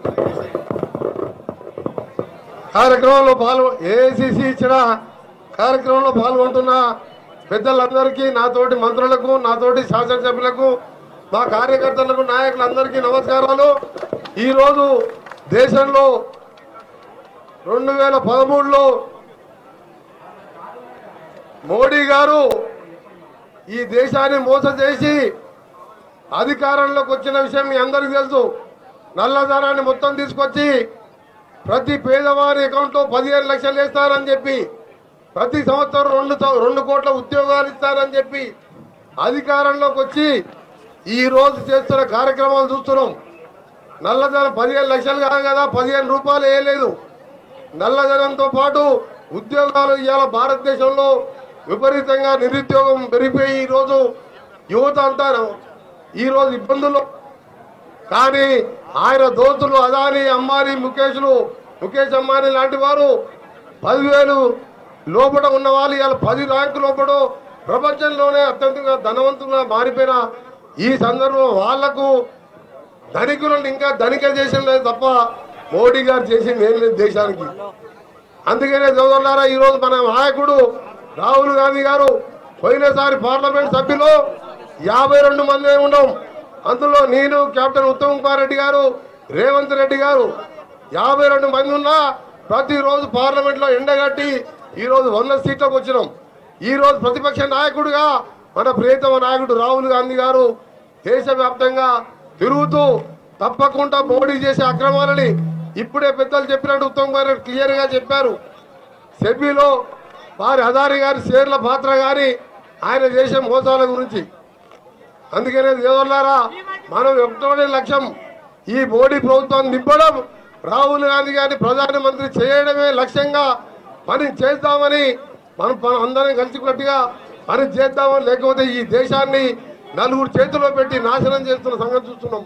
కార్యక్రమంలో పాల్గొ ఏఐసిసి ఇచ్చిన కార్యక్రమంలో పాల్గొంటున్న పెద్దలందరికీ నాతోటి మంత్రులకు నాతోటి శాసనసభ్యులకు మా కార్యకర్తలకు నాయకులందరికీ నమస్కారాలు ఈరోజు దేశంలో రెండు వేల పదమూడులో మోడీ గారు ఈ దేశాన్ని మోసం చేసి అధికారంలోకి వచ్చిన విషయం మీ అందరికీ తెలుసు నల్లధనాన్ని మొత్తం తీసుకొచ్చి ప్రతి పేదవారి అకౌంట్లో పదిహేను లక్షలు వేస్తారని చెప్పి ప్రతి సంవత్సరం రెండు సం- రెండు కోట్ల ఉద్యోగాలు ఇస్తారని చెప్పి అధికారంలోకి వచ్చి ఈ రోజు చేస్తున్న కార్యక్రమాలు చూస్తున్నాం నల్లధనం పదిహేను లక్షలు కాదు కదా పదిహేను రూపాయలు వేయలేదు నల్లధనంతో పాటు ఉద్యోగాలు ఇవాళ భారతదేశంలో విపరీతంగా నిరుద్యోగం పెరిగిపోయి ఈరోజు యువత అంటారు ఈరోజు ఇబ్బందులు కానీ ఆయన దోస్తులు అదాని అంబానీ ముఖేష్లు ముఖేష్ అంబానీ లాంటి వారు పదివేలు లోపల ఉన్న వాళ్ళు ఇవాళ పది ర్యాంకు లోపల ప్రపంచంలోనే అత్యంతంగా ధనవంతులుగా మారిపోయిన ఈ సందర్భం వాళ్లకు ధనికులను ఇంకా ధనిక చేసిన లేదు తప్ప మోడీ గారు చేసింది ఏం లేదు దేశానికి అందుకనే చదువులారా ఈరోజు మన నాయకుడు రాహుల్ గాంధీ గారు పోయినసారి పార్లమెంట్ సభ్యులు యాభై రెండు మంది ఉన్నాం అందులో నేను కెప్టెన్ ఉత్తమ్ కుమార్ రెడ్డి గారు రేవంత్ రెడ్డి గారు యాభై రెండు మంది ఉన్నా ప్రతిరోజు పార్లమెంట్ లో ఎండగట్టి ఈ రోజు వంద సీట్లకు వచ్చినాం ఈ రోజు ప్రతిపక్ష నాయకుడిగా మన ప్రియతమ నాయకుడు రాహుల్ గాంధీ గారు దేశవ్యాప్తంగా తిరుగుతూ తప్పకుండా మోడీ చేసే అక్రమాలని ఇప్పుడే పెద్దలు చెప్పినట్టు ఉత్తమ్ కుమార్ రెడ్డి క్లియర్ గా చెప్పారు సెబీలో వారి అదారి గారి షేర్ల పాత్ర గారి ఆయన చేసే మోసాల గురించి అందుకనే దేవర్లారా మనం ఒకటోనే లక్ష్యం ఈ మోడీ ప్రభుత్వాన్ని నింపడం రాహుల్ గాంధీ గారిని ప్రధానమంత్రి చేయడమే లక్ష్యంగా పని చేద్దామని మనం మనం అందరం కలిసికట్టుగా పని చేద్దామని లేకపోతే ఈ దేశాన్ని నలుగురు చేతిలో పెట్టి నాశనం చేస్తున్న సంగతి చూస్తున్నాం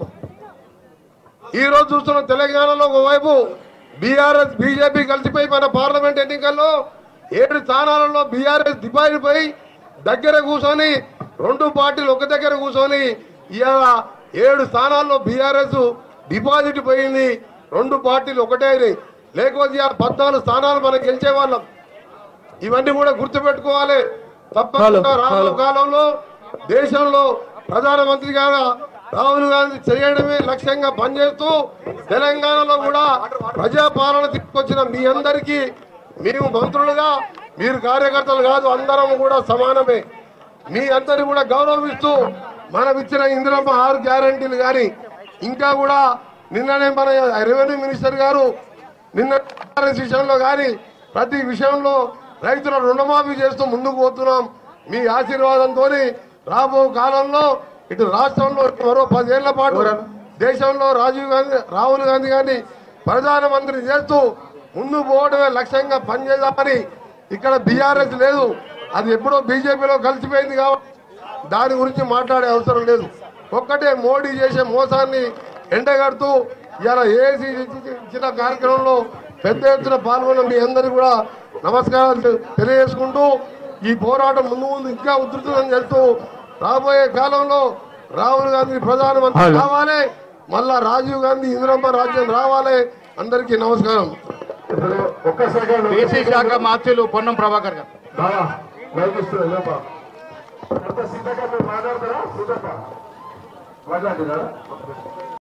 ఈ రోజు చూస్తున్న తెలంగాణలో ఒకవైపు బీఆర్ఎస్ బీజేపీ కలిసిపోయి మన పార్లమెంట్ ఎన్నికల్లో ఏడు స్థానాలలో బీఆర్ఎస్ డిపాజిట్ పోయి దగ్గర కూర్చొని రెండు పార్టీలు ఒక దగ్గర కూర్చొని ఇవాళ ఏడు స్థానాల్లో బీఆర్ఎస్ డిపాజిట్ పోయింది రెండు పార్టీలు ఒకటే అయినాయి లేకపోతే ఇవాళ పద్నాలుగు స్థానాలు మనం గెలిచే వాళ్ళం ఇవన్నీ కూడా గుర్తుపెట్టుకోవాలి తప్పకుండా రానున్న కాలంలో దేశంలో ప్రధానమంత్రి గారు రాహుల్ గాంధీ చేయడమే లక్ష్యంగా పనిచేస్తూ తెలంగాణలో కూడా ప్రజాపాలన తీసుకొచ్చిన మీ అందరికీ మేము మంత్రులుగా మీరు కార్యకర్తలు కాదు అందరం కూడా సమానమే మీ అందరిని కూడా గౌరవిస్తూ మనం ఇచ్చిన ఇందిరమ్మ ఆరు గ్యారంటీలు కానీ ఇంకా కూడా నిన్ననే మన రెవెన్యూ మినిస్టర్ గారు నిన్న విషయంలో కానీ ప్రతి విషయంలో రైతుల రుణమాఫీ చేస్తూ ముందుకు పోతున్నాం మీ ఆశీర్వాదంతో రాబో కాలంలో ఇటు రాష్ట్రంలో మరో పదేళ్ల పాటు దేశంలో రాజీవ్ గాంధీ రాహుల్ గాంధీ గారిని ప్రధానమంత్రి చేస్తూ ముందు పోవడమే లక్ష్యంగా పనిచేద్దామని ఇక్కడ బీఆర్ఎస్ లేదు అది ఎప్పుడో బీజేపీలో కలిసిపోయింది కాబట్టి దాని గురించి మాట్లాడే అవసరం లేదు ఒక్కటే మోడీ చేసే మోసాన్ని ఎండగడుతూ ఇలా ఏసీ ఇచ్చిన కార్యక్రమంలో పెద్ద ఎత్తున పాల్గొన్న మీ అందరికీ కూడా నమస్కారాలు తె- తెలియజేసుకుంటూ ఈ పోరాటం ముందు ముందు ఇంకా ఉధృతం చేస్తూ రాబోయే కాలంలో రాహుల్ గాంధీ ప్రధానమంత్రి కావాలి మళ్ళా రాజీవ్ గాంధీ ఇందిరమ్మ రాజ్యం రావాలి అందరికీ నమస్కారం ఒక్క సెకండ్ బీసీ శాఖ మార్చులు పొన్నం ప్రభాకర్ గారు బాగా వైకిస్తుంది లేపా అంత సీతక్క మీరు మాట్లాడతారా సీతక్క మాట్లాడుతున్నారా